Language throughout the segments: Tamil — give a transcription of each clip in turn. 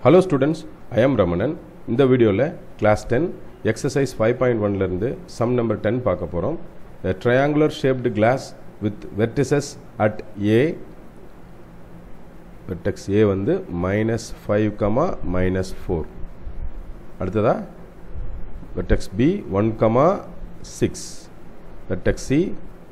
hello students I am Ramanan இந்த வீடியோவில் class ten exercise five point ஒன்லேருந்து சம் நம்பர் டென் பார்க்க போகிறோம் triangular shaped glass with vertices at A vertex A வந்து minus five comma minus four அடுத்ததா vertex B one comma six vertex C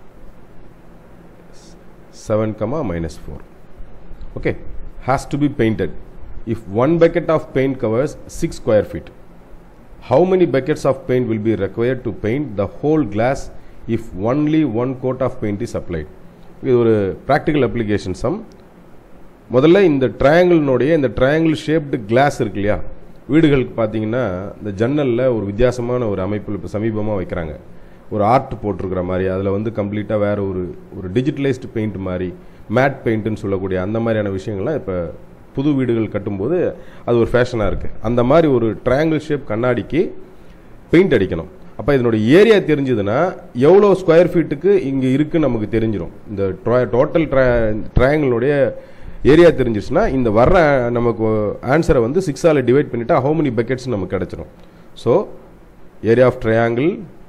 seven comma minus four okay has to be painted if one bucket of paint covers 6 square feet how many buckets of paint will be required to paint the whole glass if only one coat of paint is applied இது ஒரு ப்ராக்டிக்கல் அப்ளிகேஷன் சம் முதல்ல இந்த ட்ரையாங்கிள்னுடைய இந்த ட்ரையாங்கிள் ஷேப்டு கிளாஸ் இருக்கு இல்லையா வீடுகளுக்கு பார்த்தீங்கன்னா இந்த ஜன்னலில் ஒரு வித்தியாசமான ஒரு அமைப்பில் இப்போ சமீபமாக வைக்கிறாங்க ஒரு ஆர்ட் போட்டிருக்கிற மாதிரி அதில் வந்து கம்ப்ளீட்டாக வேறு ஒரு ஒரு டிஜிட்டலைஸ்டு பெயிண்ட் மாதிரி மேட் பெயிண்ட்டுன்னு சொல்லக்கூடிய அந்த மாதிரியான விஷயங்கள்லாம் இப்போ புது வீடுகள் கட்டும்போது அது ஒரு ஃபேஷனாக இருக்குது அந்த மாதிரி ஒரு ட்ரையாங்கிள் ஷேப் கண்ணாடிக்கு பெயிண்ட் அடிக்கணும் அப்போ இதனுடைய ஏரியா தெரிஞ்சதுன்னா எவ்வளோ ஸ்கொயர் ஃபீட்டுக்கு இங்கே இருக்குன்னு நமக்கு தெரிஞ்சிடும் இந்த டோட்டல் ட்ரை ட்ரையாங்கிளுடைய ஏரியா தெரிஞ்சிச்சுன்னா இந்த வர்ற நமக்கு ஆன்சரை வந்து சிக்ஸால் டிவைட் பண்ணிட்டா ஹவு மெனி பக்கெட்ஸ் நமக்கு கிடச்சிரும் so area of triangle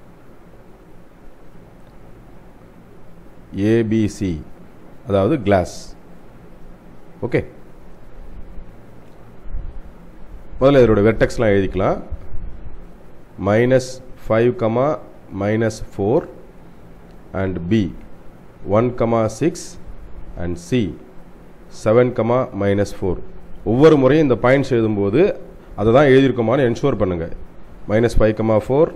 ABC அதாவது கிளாஸ் ஓகே முதல்ல இதோட வெர்டெக்ஸ்லாம் எழுதிக்கலாம் minus five comma minus four and B one comma six and C seven comma minus four ஒவ்வொரு முறையும் இந்த பாயிண்ட்ஸ் எழுதும்போது அதை தான் எழுதியிருக்கோமான்னு என்ஷூர் பண்ணுங்கள் minus five comma four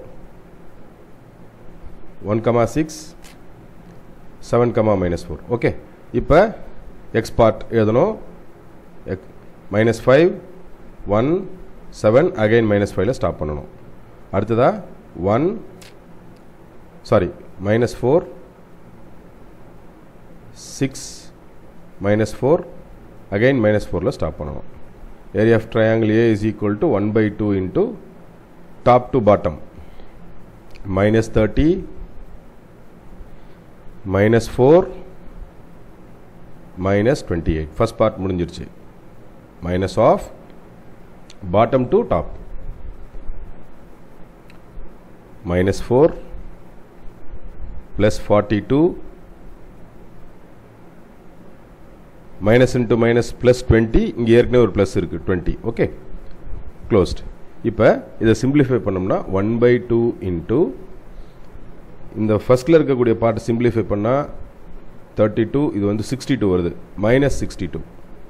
one comma six seven comma minus four okay இப்போ எக்ஸ் பார்ட் எழுதணும் எக் minus five one seven again minus ஃபைவ்ல ஸ்டாப் பண்ணணும் அடுத்ததா one sorry minus four six minus four again minus ஃபோரில் ஸ்டாப் பண்ணணும் area of triangle A is equal to one by two into top to bottom minus thirty minus four minus twenty eight first part முடிஞ்சிருச்சு minus of bottom to top minus four plus forty two minus into minus plus twenty இங்கே ஏற்கனவே ஒரு ப்ளஸ் இருக்குது டுவெண்ட்டி ஓகே க்ளோஸ்ட் இப்போ இதை சிம்பிளிஃபை பண்ணோம்னா ஒன் பை டூ இன்ட்டு இந்த ஃபஸ்ட்டில் இருக்கக்கூடிய பார்ட் சிம்பிளிஃபை பண்ணால் தேர்ட்டி டூ இது வந்து சிக்ஸ்டி டூ வருது minus sixty two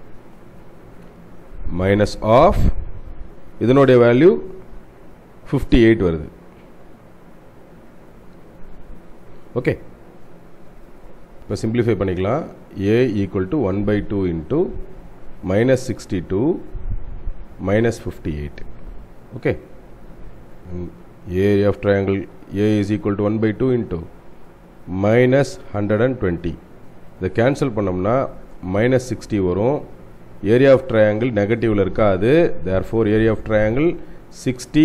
minus of இதனுடைய வேல்யூ ஃபிஃப்டி எயிட் வருது ஓகே இப்போ சிம்பிளிஃபை பண்ணிக்கலாம் A equal to one by two into minus sixty two minus fifty eight okay area of triangle A is equal to 1 by 2 into minus 120 இதை கேன்சல் பண்ணோம்னா மைனஸ் சிக்ஸ்டி வரும் ஏரியா ஆஃப் ட்ரையாங்கிள் நெகட்டிவில் இருக்காது therefore area of triangle sixty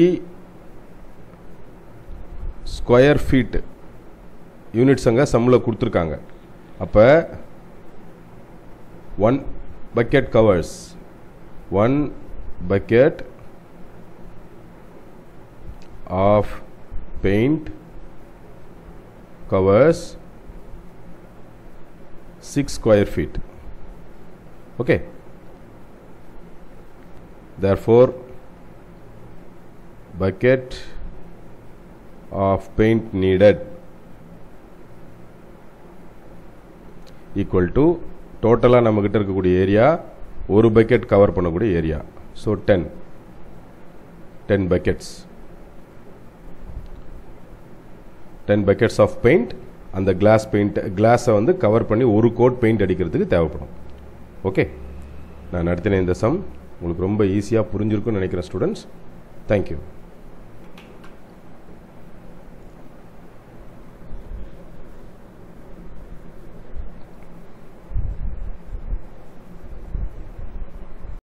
square feet units அங்கே சம்மில் கொடுத்துருக்காங்க அப்போ one bucket covers one bucket of paint covers 6 square feet okay therefore bucket of paint needed equal to டோட்டலாக நம்மக்கிட்ட இருக்கக்கூடிய ஏரியா ஒரு பக்கெட் கவர் பண்ணக்கூடிய area so ten ten buckets ten buckets of paint அந்த கிளாஸ் பெயிண்ட் கிளாஸை வந்து கவர் பண்ணி ஒரு கோட் பெயிண்ட் அடிக்கிறதுக்கு தேவைப்படும் ஓகே நான் நடத்தின இந்த சம் உங்களுக்கு ரொம்ப ஈஸியாக புரிஞ்சிருக்குன்னு நினைக்கிறேன் ஸ்டூடெண்ட்ஸ் தேங்க்யூ